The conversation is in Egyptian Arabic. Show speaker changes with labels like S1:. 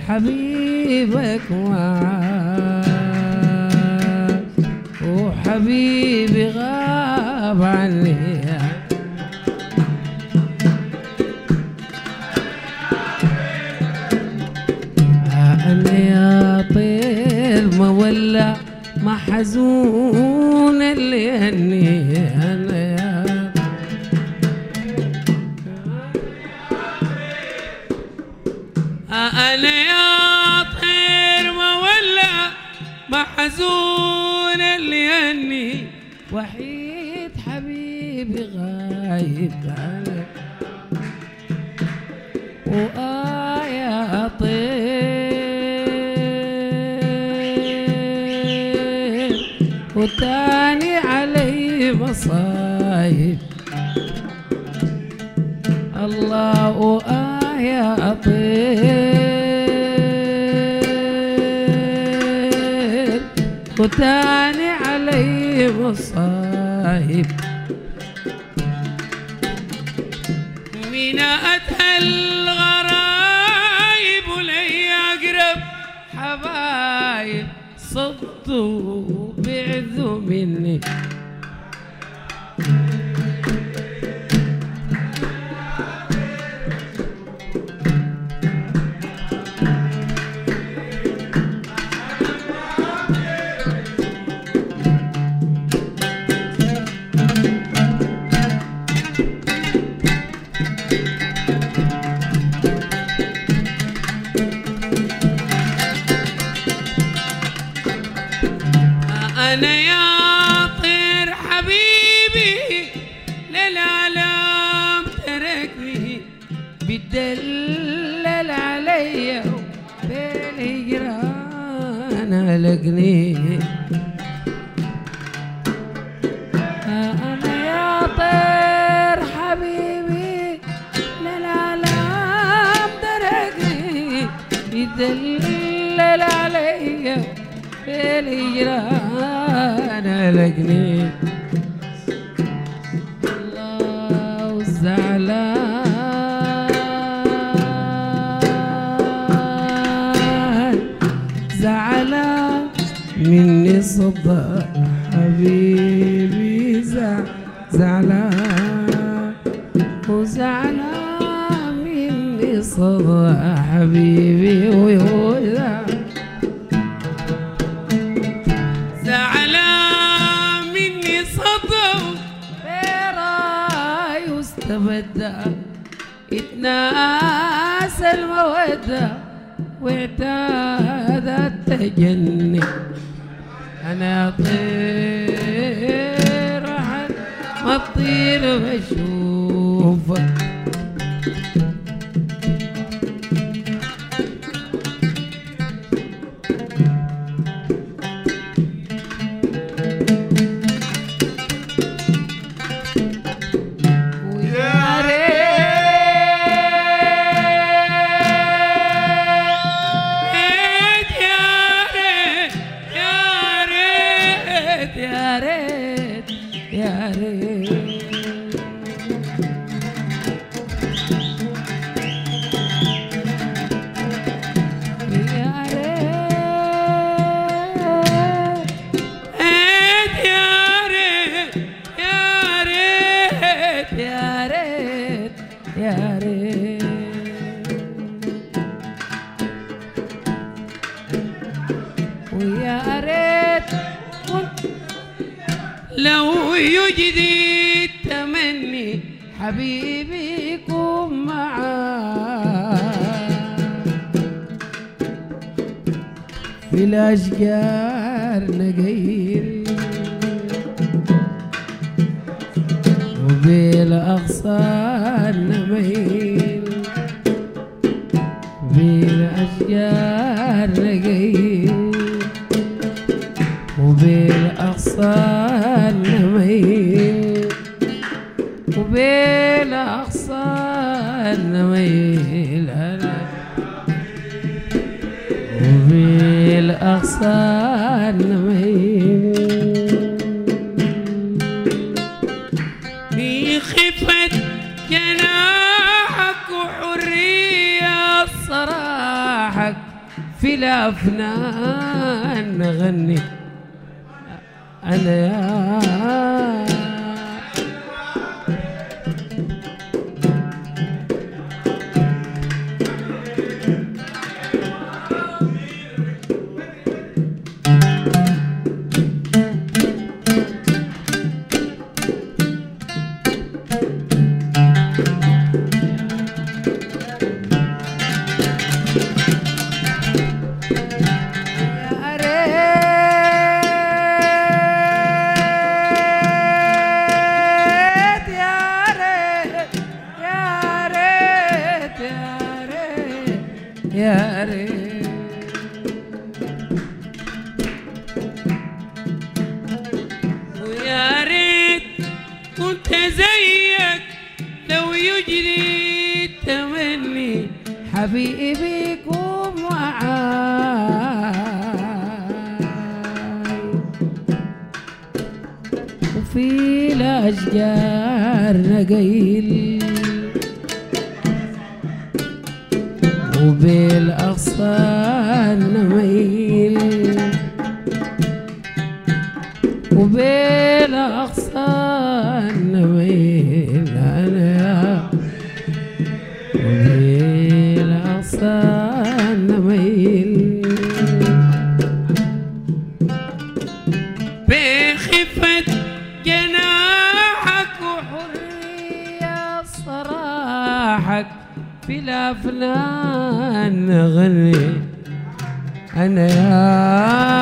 S1: حبيبك معاك وحبيبي غاب عني أنا يا طير مولع محزون اللي هني أنا يا أنا يا طير مولع محزون اللي هني وحيد حبيبي غايب عنك وآه يا طير وتاني علي مصايب الله وآه يا طير وتاني علي مصايب من أتى الغرايب ولي أقرب حبايب صدوا بعذوا مني أنا يا طير حبيبي للعالم تركني بيدلل علي بالهجران لقني أنا يا طير حبيبي للعالم تركني يدلل علي بالهجران لقني الله زعلان زعلان مني صدق حبيبي زع- زعلان وزعلان مني صدق حبيبي ويوزع زعلان مني صدق راي واستبدى اتناسى المودة واعتاد التجني انا طير عن ما تطير بشوفك ويا ريت يا ريت يا ريت يا ريت يا ريت يا ريت يا ريت يا ريت يا ريت يا ريت ويا ريت كنت لو يجدي التمني حبيبي يكون معاك في الأشجار نقيل وبالأغصان نميل بالأشجار نقيل وبالأغصان نميل وبالأغصان نميل أنا وبالأغصان نميل في خفة جناحك وحرية صراحك الأفنان نغني أنا يا يا ريت يا ريت يا ريت يا ريت يا ريت ويا ريت كنت زيك لو يجري التمني حبيبي يكون معاي وفي الأشجار نقيل وبالأغصان نميل وبالأغصان نميل أنا وبالأغصان نميل بخفة جناحك وحرية صراحك في الأفنان نغني أنا يا